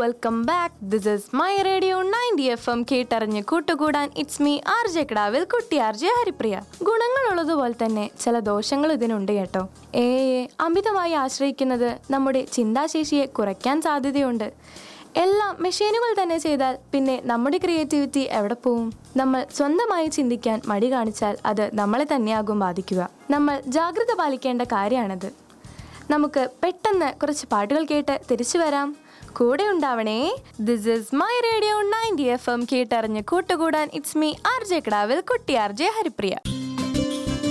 welcome back this is my radio ninety F M കേട്ടറിഞ്ഞ് കൂട്ടുകൂടാൻ it's me R J കിടാവിൽ കുട്ടി R J Haripriya ഗുണങ്ങളുള്ളതുപോലെ തന്നെ ചില ദോഷങ്ങൾ ഇതിനുണ്ട് കേട്ടോ എയെ അമിതമായി ആശ്രയിക്കുന്നത് നമ്മുടെ ചിന്താശേഷിയെ കുറയ്ക്കാൻ സാധ്യതയുണ്ട് എല്ലാം മെഷീനുകൾ തന്നെ ചെയ്താൽ പിന്നെ നമ്മുടെ ക്രിയേറ്റിവിറ്റി എവിടെ പോവും നമ്മൾ സ്വന്തമായി ചിന്തിക്കാൻ മടി കാണിച്ചാൽ അത് നമ്മളെ തന്നെയാകും ബാധിക്കുക നമ്മൾ ജാഗ്രത പാലിക്കേണ്ട കാര്യമാണത് നമുക്ക് പെട്ടെന്ന് കുറച്ച് പാട്ടുകൾ കേട്ട് തിരിച്ചു വരാം കൂടെ ഉണ്ടാവണേ this is my radio ninety F M കേട്ടറിഞ്ഞ് കൂട്ടുകൂടാൻ ഇറ്റ്സ് മീ ആർ ജെ കിടാവിൽ കുട്ടി ആർ ജെ ഹരിപ്രിയ